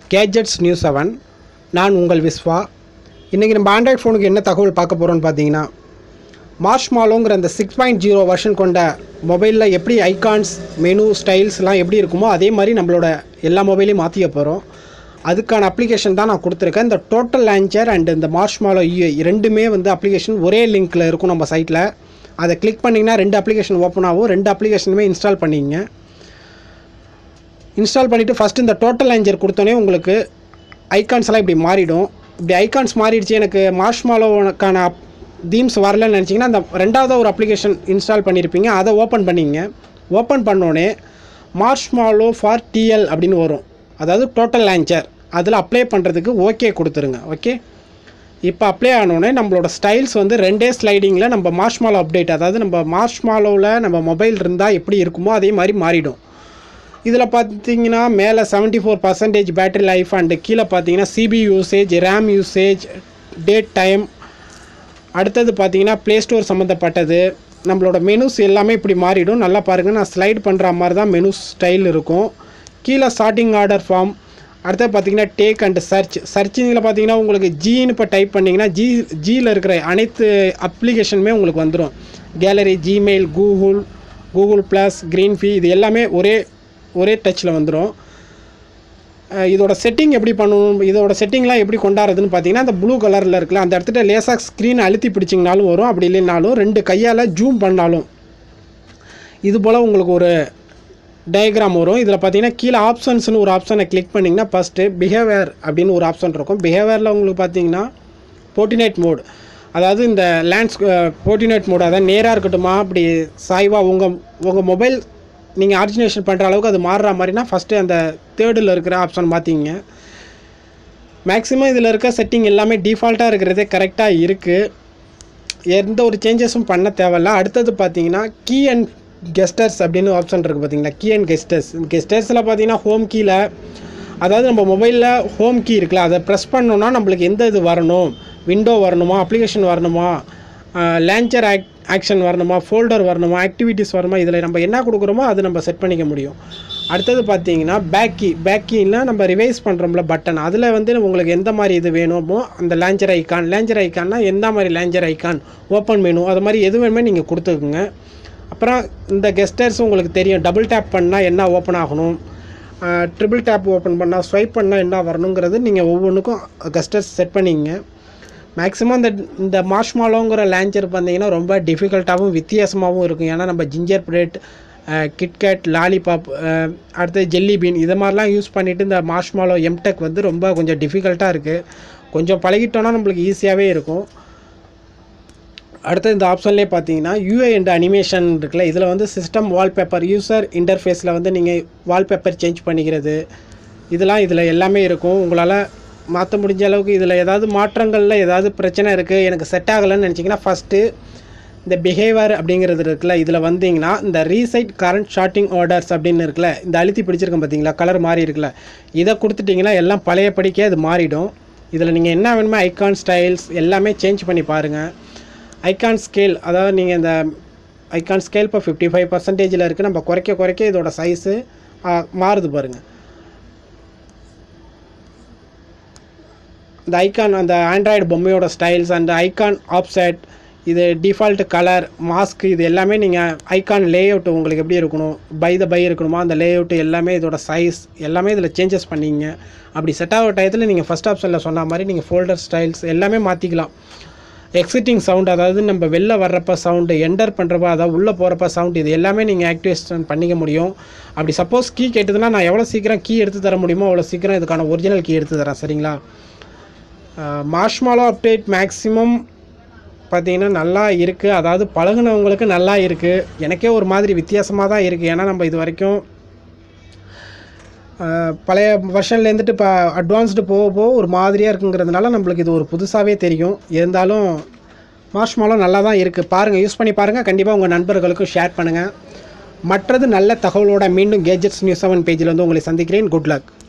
gadgets news seven நான் உங்கள் விஸ்வா இன்றைக்கி நம்ம ஆண்ட்ராய்ட் ஃபோனுக்கு என்ன தகவல் பார்க்க போகிறோம்னு பார்த்தீங்கன்னா மார்ஷ்மாலோங்கிற அந்த சிக்ஸ் பாயிண்ட் ஜீரோ வெர்ஷன் கொண்ட மொபைலில் எப்படி ஐகான்ஸ் மெனு ஸ்டைல்ஸ்லாம் எப்படி இருக்குமோ அதே மாதிரி நம்மளோட எல்லா மொபைலையும் மாற்றிக்க போகிறோம் அதுக்கான அப்ளிகேஷன் தான் நான் கொடுத்துருக்கேன் இந்த டோட்டல் லான்ச்சர் அண்ட் இந்த மார்ஷ்மாலோ யூஐ ரெண்டுமே வந்து அப்ளிகேஷன் ஒரே லிங்க்கில் இருக்கும் நம்ம சைட்டில் அதை கிளிக் பண்ணிங்கன்னா ரெண்டு அப்ளிகேஷன் ஓப்பன் ஆகும் ரெண்டு அப்ளிகேஷனுமே இன்ஸ்டால் பண்ணிங்க இன்ஸ்டால் பண்ணிவிட்டு ஃபஸ்ட்டு இந்த டோட்டல் லான்ச்சர் கொடுத்தோன்னே உங்களுக்கு ஐகான்ஸ் எல்லாம் இப்படி மாறிடும் இப்படி ஐகான்ஸ் மாறிடுச்சு எனக்கு மார்ஷ்மாலோக்கான தீம்ஸ் வரலன்னு நினச்சிங்கன்னா அந்த ரெண்டாவது ஒரு அப்ளிகேஷன் இன்ஸ்டால் பண்ணியிருப்பீங்க அதை ஓப்பன் பண்ணிங்க ஓப்பன் பண்ணோடனே மார்ஷ்மாலோ ஃபார் டிஎல் அப்படின்னு வரும் அதாவது டோட்டல் லான்ச்சர் அதில் அப்ளை பண்ணுறதுக்கு ஓகே கொடுத்துருங்க ஓகே இப்போ அப்ளை ஆனோடனே நம்மளோட ஸ்டைல்ஸ் வந்து ரெண்டே ஸ்லைடிங்கில் நம்ம மார்ஷ்மாலோ அப்டேட் அதாவது நம்ம மார்ஷ்மாலோவில் நம்ம மொபைல் இருந்தால் எப்படி இருக்குமோ அதே மாதிரி மாறிடும் இதில் பார்த்தீங்கன்னா மேலே seventy four percentage battery life and கீழே பார்த்தீங்கன்னா CPU usage RAM usage date time அடுத்தது பார்த்தீங்கன்னா ப்ளே ஸ்டோர் சம்மந்தப்பட்டது நம்மளோட மெனுஸ் எல்லாமே இப்படி மாறிடும் நல்லா பாருங்கள் நான் ஸ்லைட் பண்ணுற மாதிரி தான் மெனு ஸ்டைல் இருக்கும் கீழே ஸ்டார்டிங் ஆர்டர் ஃபார்ம் அடுத்தது பார்த்தீங்கன்னா டேக் அண்ட் சர்ச் சர்ச்சிங்கில் பார்த்தீங்கன்னா உங்களுக்கு ஜின்னு இப்போ டைப் பண்ணிங்கன்னா ஜி ஜியில் இருக்கிற அனைத்து அப்ளிகேஷனுமே உங்களுக்கு வந்துடும் gallery Gmail Google Google plus Greenify இது எல்லாமே ஒரே ஒரே டச்சில் வந்துடும் அஹ் இதோட செட்டிங் எப்படி பண்ணணும் இதோட செட்டிங்லாம் எப்படி கொண்டாடுறதுன்னு பார்த்தீங்கன்னா அந்த ப்ளூ கலரில் இருக்குல்ல அந்த இடத்துல லேசாக ஸ்க்ரீன் அழுத்தி பிடிச்சிங்கனாலும் வரும் அப்படி இல்லைனாலும் ரெண்டு கையால் ஜூம் பண்ணாலும் இது போல் உங்களுக்கு ஒரு டயக்ராம் வரும் இதில் பார்த்தீங்கன்னா கீழே ஆப்ஷன்ஸ்னு ஒரு ஆப்ஷனை கிளிக் பண்ணிங்கன்னா ஃபஸ்ட்டு பிஹேவியர் அப்படின்னு ஒரு ஆப்ஷன் இருக்கும் பிஹேவியரில் உங்களுக்கு பார்த்தீங்கன்னா போர்டினேட் மோட் அதாவது இந்த லேண்ட்ஸ் போர்டினேட் மோட் அதாவது நேராக இருக்கட்டுமா அப்படி சாய்வாக உங்கள் உங்கள் மொபைல் நீங்கள் ஆர்ஜினேஷன் பண்ணுற அளவுக்கு அது மாறுற மாதிரினா ஃபஸ்ட்டு அந்த தேர்டில் இருக்கிற ஆப்ஷன் மாற்றிங்க மேக்ஸிமம் இதில் இருக்க செட்டிங் எல்லாமே டிஃபால்ட்டாக இருக்கிறதே கரெக்டாக இருக்குது எந்த ஒரு சேஞ்சஸும் பண்ண தேவையில்ல அடுத்தது பார்த்தீங்கன்னா கீ அண்ட் கெஸ்டர்ஸ் அப்படின்னு ஆப்ஷன் இருக்குது பார்த்தீங்களா கீ அண்ட் கெஸ்டர்ஸ் கெஸ்டர்ஸில் பார்த்தீங்கன்னா ஹோம் கீயில் அதாவது நம்ம மொபைலில் ஹோம் கீ இருக்குல்ல அதை ப்ரெஸ் பண்ணோன்னா நம்மளுக்கு எந்த இது வரணும் விண்டோ வரணுமா அப்ளிகேஷன் வரணுமா லேன்ச்சர் ஆக் ஆக்ஷன் வரணுமா ஃபோல்டர் வரணுமா ஆக்டிவிட்டீஸ் வரணுமா இதில் நம்ம என்ன கொடுக்குறோமோ அது நம்ம செட் பண்ணிக்க முடியும் அடுத்தது பார்த்தீங்கன்னா பேக் கீ பேக் கீனா நம்ம ரிவைஸ் பண்ணுறோம்ல பட்டன் அதில் வந்து உங்களுக்கு எந்த மாதிரி இது வேணுமோ அந்த லேஞ்சர் ஐக்கான் லேஞ்சர் ஐக்கான்னா எந்த மாதிரி லேஞ்சர் ஐக்கான் ஓப்பன் மெனு அது மாதிரி எது வேணுமே நீங்கள் கொடுத்துக்குங்க அப்புறம் இந்த கெஸ்டர்ஸ் உங்களுக்கு தெரியும் டபுள் டேப் பண்ணால் என்ன ஓப்பன் ஆகணும் ட்ரிபிள் டேப் ஓப்பன் பண்ணால் ஸ்வைப் பண்ணால் என்ன வரணுங்கிறது நீங்கள் ஒவ்வொன்றுக்கும் கெஸ்டர்ஸ் செட் பண்ணிங்க மேக்ஸிமம் இந்த இந்த மார்ஷ்மாலோங்கிற லான்ச்சர் பார்த்தீங்கன்னா ரொம்ப டிஃபிகல்ட்டாகவும் வித்தியாசமாகவும் இருக்கும் ஏன்னா நம்ம ஜிஞ்சர் பிரெட் கிட்கேட் லாலிபாப் அடுத்து ஜெல்லி பீன் இதை மாதிரிலாம் யூஸ் பண்ணிவிட்டு இந்த மார்ஷ்மாலோ எம்டெக் வந்து ரொம்ப கொஞ்சம் டிஃபிகல்ட்டாக இருக்குது கொஞ்சம் பழகிட்டோன்னா நம்மளுக்கு ஈஸியாகவே இருக்கும் அடுத்து இந்த ஆப்ஷன்லேயே பார்த்தீங்கன்னா யூஏ அண்ட் அனிமேஷன் இருக்குல்ல இதில் வந்து சிஸ்டம் வால்பேப்பர் யூசர் இன்டர்ஃபேஸில் வந்து நீங்கள் வால்பேப்பர் சேஞ்ச் பண்ணிக்கிறது இதெல்லாம் இதில் எல்லாமே இருக்கும் உங்களால் மாற்ற முடிஞ்ச அளவுக்கு இதில் ஏதாவது மாற்றங்களில் ஏதாவது பிரச்சனை இருக்குது எனக்கு செட் ஆகலைன்னு நினச்சிங்கன்னா ஃபஸ்ட்டு இந்த பிஹேவியர் அப்படிங்கிறது இருக்குல்ல இதில் வந்தீங்கன்னா இந்த ரீசைட் கரண்ட் ஷார்ட்டிங் ஆர்டர்ஸ் அப்படின்னு இருக்குல்ல இந்த அழுத்தி பிடிச்சிருக்கேன் பார்த்தீங்களா கலர் மாறி இருக்குல்ல இதை கொடுத்துட்டிங்கன்னா எல்லாம் பழைய படிக்கே அது மாறிடும் இதில் நீங்கள் என்ன வேணுமோ ஐகான் ஸ்டைல்ஸ் எல்லாமே சேஞ்ச் பண்ணி பாருங்கள் ஐகான் ஸ்கேல் அதாவது நீங்கள் இந்த ஐகான் ஸ்கேல் இப்போ ஃபிஃப்டி ஃபைவ் பர்சன்டேஜில் இருக்குது நம்ம குறைக்க குறைக்க இதோட சைஸு மாறுது பாருங்கள் இந்த ஐகான் அந்த ஆண்ட்ராய்டு பொம்மையோட ஸ்டைல்ஸ் அண்ட் ஐகான் ஆப்செட் இது டிஃபால்ட் கலர் மாஸ்க் இது எல்லாமே நீங்கள் ஐகான் லேஅவுட் உங்களுக்கு எப்படி இருக்கணும் பை த பை இருக்கணுமா அந்த லேஅவுட் எல்லாமே இதோட சைஸ் எல்லாமே இதில் சேஞ்சஸ் பண்ணிங்க அப்படி செட் ஆகிற டயத்தில் நீங்கள் ஃபஸ்ட் ஆப்ஷனில் சொன்ன மாதிரி நீங்கள் ஃபோல்டர் ஸ்டைல்ஸ் எல்லாமே மாற்றிக்கலாம் எக்ஸிட்டிங் சவுண்ட் அதாவது நம்ம வெளில வர்றப்ப சவுண்டு என்டர் பண்ணுறப்ப அதாவது உள்ளே போகிறப்ப சவுண்ட் இது எல்லாமே நீங்கள் ஆக்டிவேஷன் பண்ணிக்க முடியும் அப்படி சப்போஸ் கீ கேட்டதுன்னா நான் எவ்வளோ சீக்கிரம் கீ எடுத்து தர முடியுமோ அவ்வளோ சீக்கிரம் இதுக்கான ஒரிஜினல் கீ எடுத்து தரேன் சரிங்களா மார்ஷ்மாலோ அப்டேட் மேக்ஸிமம் பார்த்தீங்கன்னா நல்லா இருக்குது அதாவது பழகுனவங்களுக்கு நல்லா இருக்குது எனக்கே ஒரு மாதிரி வித்தியாசமாக தான் இருக்குது ஏன்னா நம்ம இது வரைக்கும் பழைய வருஷன்லேருந்துட்டு இப்போ அட்வான்ஸ்டு போக போக ஒரு மாதிரியாக இருக்குங்கிறதுனால நம்மளுக்கு இது ஒரு புதுசாகவே தெரியும் இருந்தாலும் மார்ஷ்மாலோ நல்லா தான் இருக்குது பாருங்கள் யூஸ் பண்ணி பாருங்கள் கண்டிப்பாக உங்கள் நண்பர்களுக்கும் ஷேர் பண்ணுங்கள் மற்றது நல்ல தகவலோட மீண்டும் கேஜெட்ஸ் நியூஸ் செவன் பேஜில் வந்து உங்களை சந்திக்கிறேன் குட் லக்